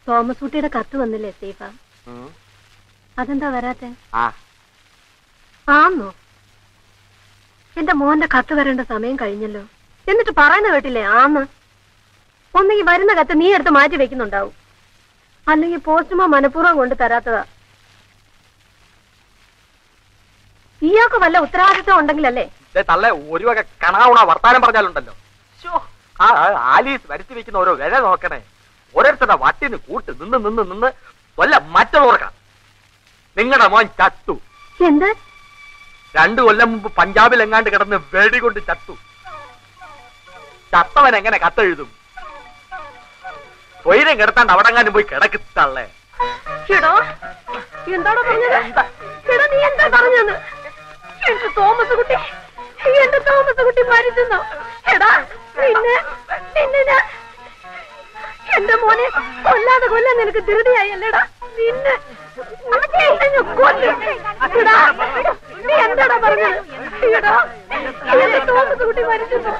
Thomas കുട്ടിയുടെ കത്ത് വന്നില്ലേ സ്റ്റീഫ അതെന്താ വരാത്തെ ആ ആന്നോ എന്റെ മോന്റെ കത്ത് വരേണ്ട സമയം കഴിഞ്ഞല്ലോ എന്നിട്ട് പറയുന്ന കേട്ടില്ലേ ആന്ന് ഒന്നെങ്കിൽ വരുന്ന കത്ത് നീ എടുത്ത് മാറ്റി വെക്കുന്നുണ്ടാവും അല്ലെങ്കിൽ പോസ്റ്റ്മാൻ മനഃപൂർവ്വം കൊണ്ട് തരാത്തതാ ഇയാൾക്ക് വല്ല ഉത്തരവാദിത്വം ഉണ്ടെങ്കിലല്ലേ ദേ തള്ളെ ഒരു വക കണാവുണ വർത്താനം പറഞ്ഞാലുണ്ടല്ലോ ശ്ശോ, ആ ആ ആലീസ് വരുത്തി വെക്കുന്ന ഓരോ വില നോക്കണേ ഓരോരുത്തരുടെ വട്ടിന് കൂട്ട് നിന്ന് നിന്ന് നിന്ന് കൊല്ല മറ്റുള്ളവർക്കാം നിങ്ങളുടെ മോൻ ചത്തു എന്ത് രണ്ടു കൊല്ലം മുമ്പ് പഞ്ചാബിൽ എങ്ങാണ്ട് കിടന്ന് വെടികൊണ്ട് ചത്തു ചത്തവൻ എങ്ങനെ കത്തെഴുതും സ്വൈരം കിടത്താണ്ട് അവിടെങ്ങാനും പോയി കിടക്കത്തള്ളേ എടോ എന്താടോ പറഞ്ഞത് എടാ നീ എന്താ പറഞ്ഞത് എന്റെ തോമസ് കുട്ടി എന്റെ തോമസ് കുട്ടി മരിച്ചെന്നോ എടാ നിന്നെ നിന്നെ ഞാൻ എന്റെ മോനെ കൊല്ലാതെ കൊല്ലാൻ നിനക്ക് ധൃതിയായി അല്ലേടാ നിന്നെ നിന്നെ ഞാൻ കൊല്ലും. എടാ, നീ എന്താടാ പറഞ്ഞത് എടാ എന്റെ തോമസ് കുട്ടി മരിച്ചെന്നോ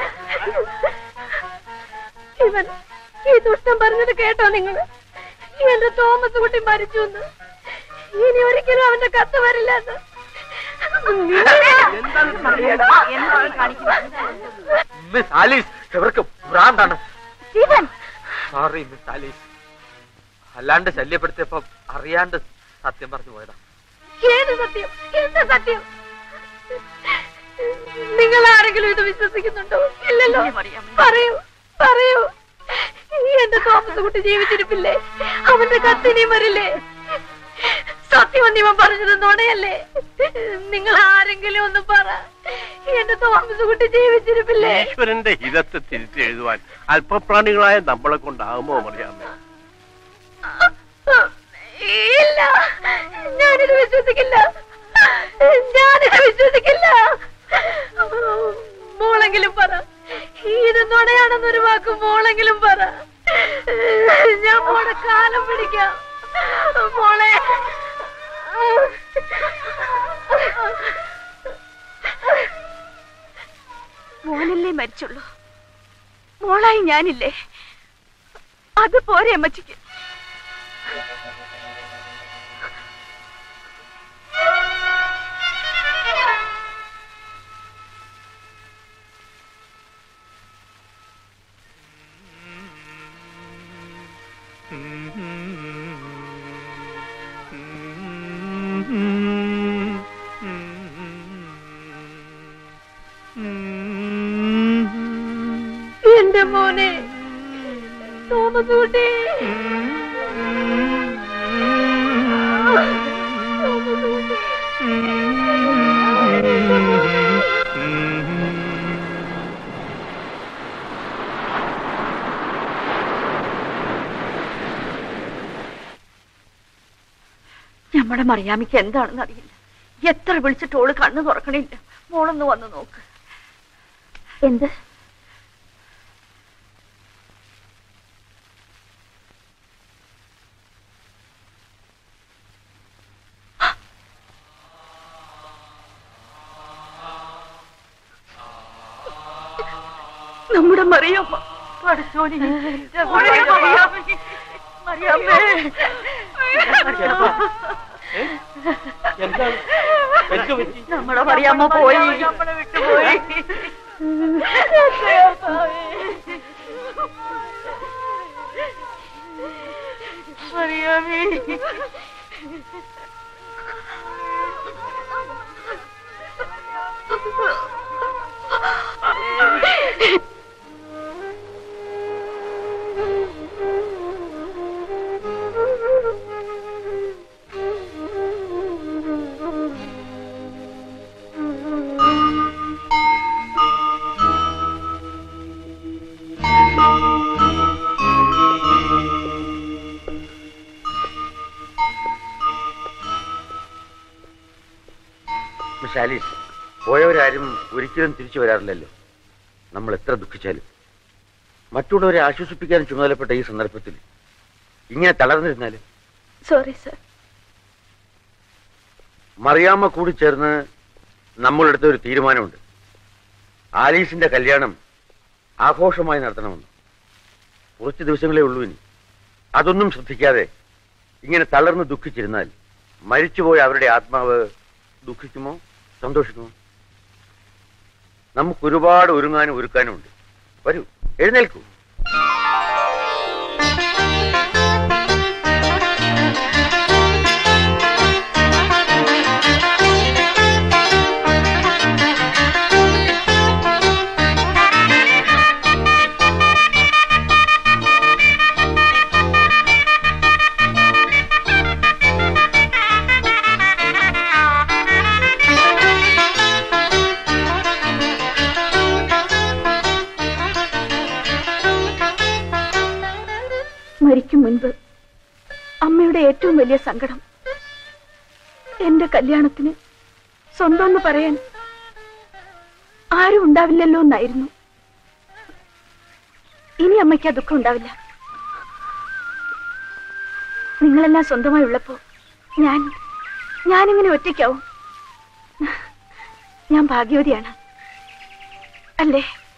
ഇവൻ ഈ ദുഷ്ടം പറഞ്ഞത് കേട്ടോ നിങ്ങൾ എന്റെ തോമസ് കുട്ടി മരിച്ചു എന്ന് ഇനി ഒരിക്കലും അവന്റെ കത്ത് വരില്ല എന്ന് മിസ് ആലീസ് ഇവർക്ക് ഭ്രാന്താണ് സ്റ്റീഫൻ സോറി മിസ് ആലീസ് അല്ലാണ്ട് ശല്യപ്പെടുത്തിയപ്പോ അറിയാണ്ട് സത്യം പറഞ്ഞു പോയതാ ഏത് സത്യം എന്ത് സത്യം നിങ്ങൾ ആരെങ്കിലും ഇത് വിശ്വസിക്കുന്നുണ്ടോ ഇല്ലല്ലോ പറയൂ പറയൂ എന്റെ തോമസ് കുട്ടി ജീവിച്ചിരിപ്പില്ലേ അവന്റെ കത്തിനി വരില്ലേ സത്യം ഇവൻ പറഞ്ഞത് നുണയല്ലേ നിങ്ങൾ ആരെങ്കിലും ഒന്ന് പറ എന്റെ തോമസ് കുട്ടി ജീവിച്ചിരിപ്പില്ലേ ഈശ്വരന്റെ ഹിതത്തെ തിരുത്തി എഴുതുവാൻ അല്പപ്രാണികളായ നമ്മളെ കൊണ്ടാകുമോ മറിയാമേ ഇല്ല ഞാനിത് വിശ്വസിക്കില്ല ഞാനിത് വിശ്വസിക്കില്ല മോളെങ്കിലും പറ ഇത് നുണയാണെന്നൊരു വാക്ക് മോളെങ്കിലും പറ ഞാൻ മോളെ കാലം പിടിക്കാം മോളെ മോനല്ലേ മരിച്ചുള്ളൂ മോളായി ഞാനില്ലേ അത് പോരെ അമ്മച്ചിക്ക് എന്റെ മോനെ തോമസ് കുട്ടി തോമസ് കുട്ടി നമ്മുടെ മറിയാമിക്ക് എന്താണെന്ന് അറിയില്ല എത്ര വിളിച്ചിട്ട് ഓള് കണ്ണു തുറക്കണില്ല മോളൊന്ന് വന്ന് നോക്ക് എന്ത് നമ്മുടെ മറിയമ്മ പഠിച്ചോനി മോളെ മറിയാമ്മേ. മറിയാമ്മേ നമ്മുടെ മറിയാമ്മ പോയി നമ്മളെ വിട്ടുപോയി മറിയാമ്മേ മിസ് ആലീസ് പോയവരാരും ഒരിക്കലും തിരിച്ചു വരാറില്ലല്ലോ നമ്മൾ എത്ര ദുഃഖിച്ചാലും മറ്റുള്ളവരെ ആശ്വസിപ്പിക്കാൻ ചുമതലപ്പെട്ട ഈ സന്ദർഭത്തിൽ ഇങ്ങനെ തളർന്നിരുന്നാല് സോറി സർ മറിയാമ്മ കൂടി ചേർന്ന് നമ്മളെടുത്ത ഒരു തീരുമാനമുണ്ട് ആലീസിന്റെ കല്യാണം ആഘോഷമായി നടത്തണമെന്ന് കുറച്ച് ദിവസങ്ങളേ ഉള്ളൂ ഇനി അതൊന്നും ശ്രദ്ധിക്കാതെ ഇങ്ങനെ തളർന്ന് ദുഃഖിച്ചിരുന്നാൽ മരിച്ചുപോയ അവരുടെ ആത്മാവ് ദുഃഖിക്കുമോ സന്തോഷിക്കുമോ നമുക്ക് ഒരുപാട് ഒരുങ്ങാനും ഒരുക്കാനും ഉണ്ട് വരൂ എഴുന്നേൽക്കൂ മരിക്കും മുൻപ് അമ്മയുടെ ഏറ്റവും വലിയ സങ്കടം എന്റെ കല്യാണത്തിന് സ്വന്തം എന്ന് പറയാൻ ആരും ഉണ്ടാവില്ലല്ലോ എന്നായിരുന്നു ഇനി അമ്മയ്ക്ക് ആ ദുഃഖം ഉണ്ടാവില്ല നിങ്ങളെല്ലാം സ്വന്തമായി ഉള്ളപ്പോ ഞാൻ ഞാനിങ്ങനെ ഒറ്റയ്ക്കാവും ഞാൻ ഭാഗ്യവതിയാണ് അല്ലേ